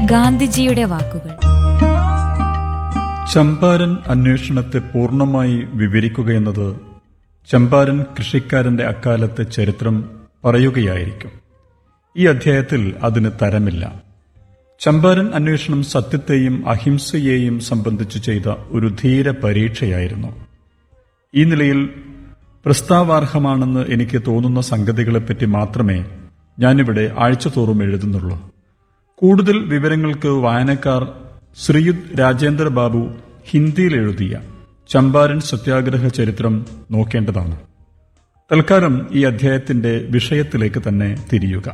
ഗാന്ധിജിയുടെ വാക്കുകൾ ചമ്പാരൻ അന്വേഷണത്തെ പൂർണ്ണമായി വിവരിക്കുകയെന്നത് ചമ്പാരൻ കൃഷിക്കാരന്റെ അക്കാലത്തെ ചരിത്രം പറയുകയായിരിക്കും ഈ അധ്യായത്തിൽ അതിന് തരമില്ല ചമ്പാരൻ അന്വേഷണം സത്യത്തെയും അഹിംസയെയും സംബന്ധിച്ച് ചെയ്ത ഒരു ധീര പരീക്ഷയായിരുന്നു ഈ നിലയിൽ പ്രസ്താവാർഹമാണെന്ന് എനിക്ക് തോന്നുന്ന സംഗതികളെപ്പറ്റി മാത്രമേ ഞാനിവിടെ ആഴ്ചതോറും എഴുതുന്നുള്ളൂ കൂടുതൽ വിവരങ്ങൾക്ക് വായനക്കാർ ശ്രീയുത് രാജേന്ദ്ര ബാബു ഹിന്ദിയിൽ എഴുതിയ ചമ്പാരൻ സത്യാഗ്രഹ ചരിത്രം നോക്കേണ്ടതാണ് തൽക്കാലം ഈ അധ്യായത്തിന്റെ വിഷയത്തിലേക്ക് തന്നെ തിരിയുക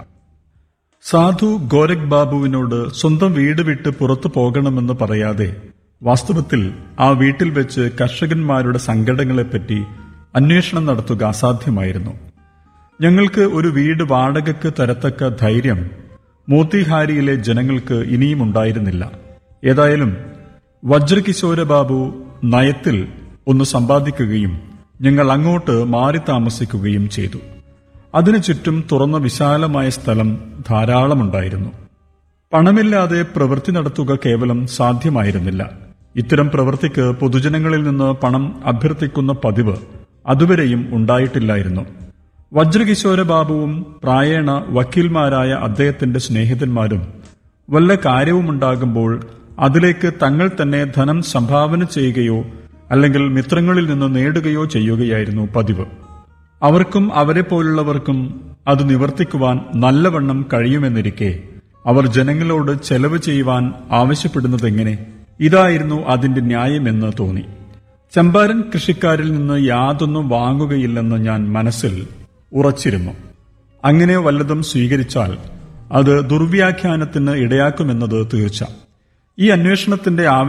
സാധു ഗോരഖ് ബാബുവിനോട് സ്വന്തം വീട് വിട്ട് പുറത്തു പോകണമെന്ന് പറയാതെ വാസ്തവത്തിൽ ആ വീട്ടിൽ വെച്ച് കർഷകന്മാരുടെ സങ്കടങ്ങളെപ്പറ്റി അന്വേഷണം നടത്തുക അസാധ്യമായിരുന്നു ഞങ്ങൾക്ക് ഒരു വീട് വാടകയ്ക്ക് തരത്തക്ക ധൈര്യം മോത്തിഹാരിയിലെ ജനങ്ങൾക്ക് ഇനിയും ഉണ്ടായിരുന്നില്ല ഏതായാലും വജ്രകിശോര ബാബു നയത്തിൽ ഒന്ന് സമ്പാദിക്കുകയും ഞങ്ങൾ അങ്ങോട്ട് മാറി താമസിക്കുകയും ചെയ്തു അതിനു ചുറ്റും തുറന്ന വിശാലമായ സ്ഥലം ധാരാളമുണ്ടായിരുന്നു പണമില്ലാതെ പ്രവൃത്തി നടത്തുക കേവലം സാധ്യമായിരുന്നില്ല ഇത്തരം പ്രവൃത്തിക്ക് പൊതുജനങ്ങളിൽ നിന്ന് പണം അഭ്യർത്ഥിക്കുന്ന പതിവ് അതുവരെയും ഉണ്ടായിട്ടില്ലായിരുന്നു വജ്രകിശോര ബാബുവും പ്രായേണ വക്കീൽമാരായ അദ്ദേഹത്തിന്റെ സ്നേഹിതന്മാരും വല്ല കാര്യവുമുണ്ടാകുമ്പോൾ അതിലേക്ക് തങ്ങൾ തന്നെ ധനം സംഭാവന ചെയ്യുകയോ അല്ലെങ്കിൽ മിത്രങ്ങളിൽ നിന്ന് നേടുകയോ ചെയ്യുകയായിരുന്നു പതിവ് അവർക്കും അവരെ പോലുള്ളവർക്കും അത് നിവർത്തിക്കുവാൻ നല്ലവണ്ണം കഴിയുമെന്നിരിക്കെ അവർ ജനങ്ങളോട് ചെലവ് ചെയ്യുവാൻ ആവശ്യപ്പെടുന്നതെങ്ങനെ ഇതായിരുന്നു അതിന്റെ ന്യായമെന്ന് തോന്നി ചമ്പാരൻ കൃഷിക്കാരിൽ നിന്ന് യാതൊന്നും വാങ്ങുകയില്ലെന്ന് ഞാൻ മനസ്സിൽ ഉറച്ചിരുന്നു അങ്ങനെ വല്ലതും സ്വീകരിച്ചാൽ അത് ദുർവ്യാഖ്യാനത്തിന് ഇടയാക്കുമെന്നത് തീർച്ച ഈ അന്വേഷണത്തിന്റെ ആവശ്യം